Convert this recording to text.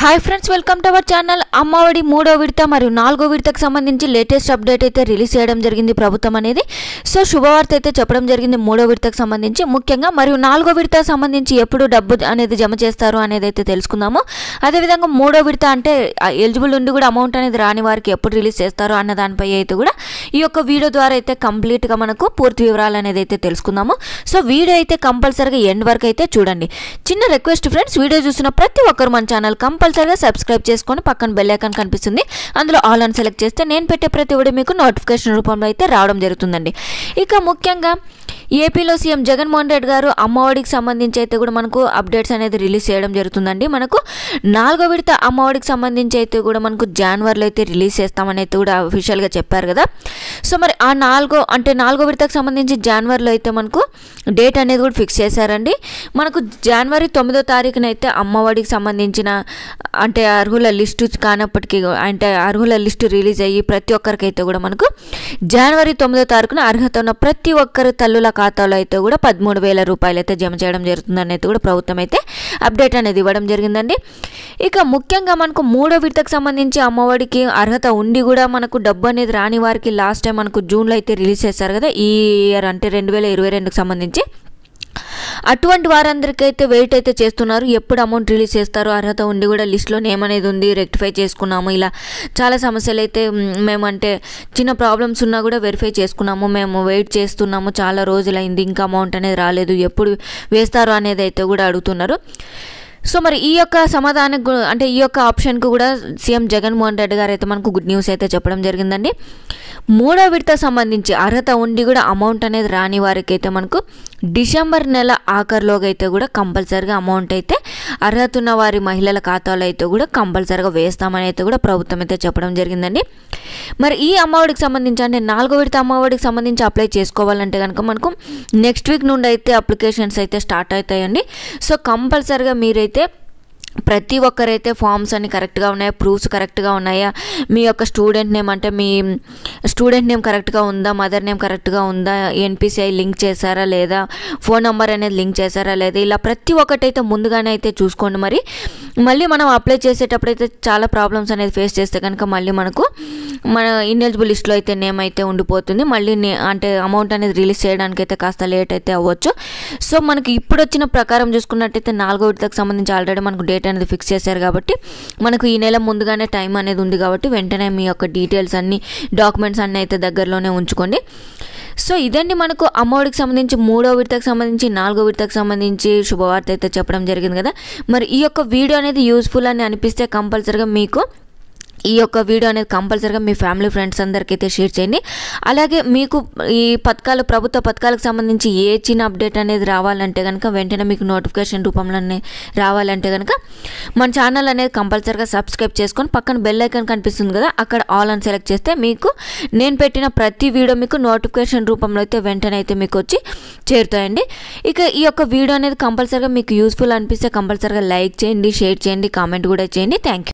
hi friends welcome to our channel Ammavodi మూడో విడత మరియు నాలుగో విడతకు సంబంధించి లేటెస్ట్ అప్డేట్ అయితే రిలీజ్ చేయడం జరిగింది ప్రభుత్వం అనేది సో శుభవార్త అయితే చెప్పడం జరిగింది మూడో విడతకు సంబంధించి ముఖ్యంగా మరియు నాలుగో విడతకు సంబంధించి ఎప్పుడు డబ్బు అనేది జమ చేస్తారు అనేది అయితే తెలుసుకుందాము అదేవిధంగా మూడో విడత అంటే ఎలిజిబుల్ ఉండి కూడా అమౌంట్ అనేది రాని వారికి ఎప్పుడు రిలీజ్ చేస్తారు అన్న దానిపై అయితే కూడా ఈ యొక్క వీడియో ద్వారా అయితే కంప్లీట్గా మనకు పూర్తి వివరాలు అనేది అయితే తెలుసుకుందాము సో వీడియో అయితే కంపల్సరీగా ఎండ్ వరకు అయితే చూడండి చిన్న రిక్వెస్ట్ ఫ్రెండ్స్ వీడియో చూసిన ప్రతి ఒక్కరు మన ఛానల్ కంపల్సరీగా సబ్స్క్రైబ్ చేసుకొని పక్కన బెల్ ఐకాన్ కనిపిస్తుంది అందులో ఆల్ అని సెలెక్ట్ చేస్తే నేను పెట్టే ప్రతి వీడియో మీకు నోటిఫికేషన్ రూపంలో అయితే రావడం జరుగుతుందండి ఇక ముఖ్యంగా ఏపీలో సీఎం జగన్మోహన్ రెడ్డి గారు అమ్మఒడికి సంబంధించి అయితే కూడా మనకు అప్డేట్స్ అనేది రిలీజ్ చేయడం జరుగుతుందండి మనకు నాలుగో విడత అమ్మఒడికి సంబంధించి అయితే కూడా మనకు జనవరిలో అయితే రిలీజ్ చేస్తామని అయితే కూడా అఫీషియల్గా చెప్పారు కదా సో మరి ఆ నాలుగో అంటే నాలుగో విడతకు సంబంధించి జనవరిలో అయితే మనకు డేట్ అనేది కూడా ఫిక్స్ చేశారండి మనకు జనవరి తొమ్మిదో తారీఖున అయితే అమ్మఒడికి సంబంధించిన అంటే అర్హుల లిస్టు కానప్పటికీ అంటే అర్హుల లిస్టు రిలీజ్ అయ్యి ప్రతి ఒక్కరికైతే కూడా మనకు జనవరి తొమ్మిదో తారీఖున అర్హత ఉన్న ప్రతి ఒక్కరి తల్లుల ఖాతాలో అయితే కూడా పదమూడు వేల రూపాయలు అయితే జమ చేయడం జరుగుతుందని అయితే కూడా ప్రభుత్వం అయితే అప్డేట్ అనేది ఇవ్వడం జరిగిందండి ఇక ముఖ్యంగా మనకు మూడో విడతకు సంబంధించి అమ్మఒడికి అర్హత ఉండి కూడా మనకు డబ్బు అనేది రాని వారికి లాస్ట్ టైం మనకు జూన్లో అయితే రిలీజ్ చేశారు కదా ఈ ఇయర్ అంటే రెండు వేల ఇరవై రెండుకి సంబంధించి అటువంటి వారందరికీ అయితే వెయిట్ అయితే చేస్తున్నారు ఎప్పుడు అమౌంట్ రిలీజ్ చేస్తారు అర్హత ఉండి కూడా లిస్ట్లో నేమ్ అనేది ఉంది రెక్టిఫై చేసుకున్నాము ఇలా చాలా సమస్యలు అయితే మ్, మేమంటే చిన్న ప్రాబ్లమ్స్ ఉన్నా కూడా వెరిఫై చేసుకున్నాము మేము వెయిట్ చేస్తున్నాము చాలా రోజులైంది ఇంకా అమౌంట్ అనేది రాలేదు ఎప్పుడు వేస్తారు అనేది అయితే కూడా అడుగుతున్నారు సో మరి ఈ యొక్క సమాధానం గు- అంటే ఈ యొక్క ఆప్షన్కు కూడా సీఎం జగన్మోహన్ రెడ్డి గారు అయితే మనకు గుడ్ న్యూస్ అయితే చెప్పడం జరిగిందండి మూడో విడత సంబంధించి అర్హత ఉండి కూడా అమౌంట్ అనేది రాని వారికి అయితే మనకు డిసెంబర్ నెల ఆఖరిలోగా అయితే కూడా కంపల్సరీగా అమౌంట్ అయితే అర్హత ఉన్న వారి మహిళల ఖాతాలో అయితే కూడా కంపల్సరీగా వేస్తామని అయితే కూడా ప్రభుత్వం అయితే చెప్పడం జరిగిందండి మరి ఈ అమ్మఒడికి సంబంధించి అంటే నాలుగో విడత అమ్మఒడికి సంబంధించి అప్లై చేసుకోవాలంటే కనుక మనకు నెక్స్ట్ వీక్ నుండి అయితే అప్లికేషన్స్ అయితే స్టార్ట్ అవుతాయండి సో కంపల్సరీగా మీరైతే ప్రతి ఒక్కరైతే ఫామ్స్ అన్ని కరెక్ట్గా ఉన్నాయా ప్రూఫ్స్ కరెక్ట్గా ఉన్నాయా మీ యొక్క స్టూడెంట్ నేమ్ అంటే మీ స్టూడెంట్ నేమ్ కరెక్ట్గా ఉందా మదర్ నేమ్ కరెక్ట్గా ఉందా ఎన్పిసిఐ లింక్ చేశారా లేదా ఫోన్ నెంబర్ అనేది లింక్ చేశారా లేదా ఇలా ప్రతి ఒక్కటైతే ముందుగానే అయితే చూసుకోండి మరి మళ్ళీ మనం అప్లై చేసేటప్పుడు అయితే చాలా ప్రాబ్లమ్స్ అనేది ఫేస్ చేస్తే కనుక మళ్ళీ మనకు మన ఇన్ఎలిజిబుల్ లిస్ట్లో అయితే నేమ్ అయితే ఉండిపోతుంది మళ్ళీ నే- అంటే అమౌంట్ అనేది రిలీజ్ చేయడానికి అయితే కాస్త లేట్ అయితే అవ్వచ్చు సో మనకి ఇప్పుడు వచ్చిన ప్రకారం చూసుకున్నట్టయితే నాలుగో విడతకు సంబంధించి ఆల్రెడీ మనకు డేట్ అనేది ఫిక్స్ చేశారు కాబట్టి మనకు ఈ నెల ముందుగానే టైం అనేది ఉంది కాబట్టి వెంటనే మీ యొక్క డీటెయిల్స్ అన్ని డాక్యుమెంట్స్ అన్నీ అయితే దగ్గరలోనే ఉంచుకోండి సో ఇదండి మనకు అమ్మఒడికి సంబంధించి మూడో విడతకు సంబంధించి నాలుగో విడతకు సంబంధించి శుభవార్త అయితే చెప్పడం జరిగింది కదా మరి ఈ యొక్క వీడియో అనేది యూస్ఫుల్ అని అనిపిస్తే కంపల్సరీగా మీకు ఈ యొక్క వీడియో అనేది కంపల్సరీగా మీ ఫ్యామిలీ ఫ్రెండ్స్ అందరికీ అయితే షేర్ చేయండి అలాగే మీకు ఈ పథకాలు ప్రభుత్వ పథకాలకు సంబంధించి ఏ చిన్న అప్డేట్ అనేది రావాలంటే కనుక వెంటనే మీకు నోటిఫికేషన్ రూపంలోనే రావాలంటే కనుక మన ఛానల్ అనేది కంపల్సరీగా సబ్స్క్రైబ్ చేసుకొని పక్కన బెల్ ఐకాన్ కనిపిస్తుంది కదా అక్కడ ఆల్ అని సెలెక్ట్ చేస్తే మీకు నేను పెట్టిన ప్రతి వీడియో మీకు నోటిఫికేషన్ రూపంలో అయితే వెంటనే అయితే మీకు వచ్చి చేరుతాయండి ఇక ఈ యొక్క వీడియో అనేది కంపల్సరీగా మీకు యూస్ఫుల్ అనిపిస్తే కంపల్సరీగా లైక్ చేయండి షేర్ చేయండి కామెంట్ కూడా చేయండి థ్యాంక్ యూ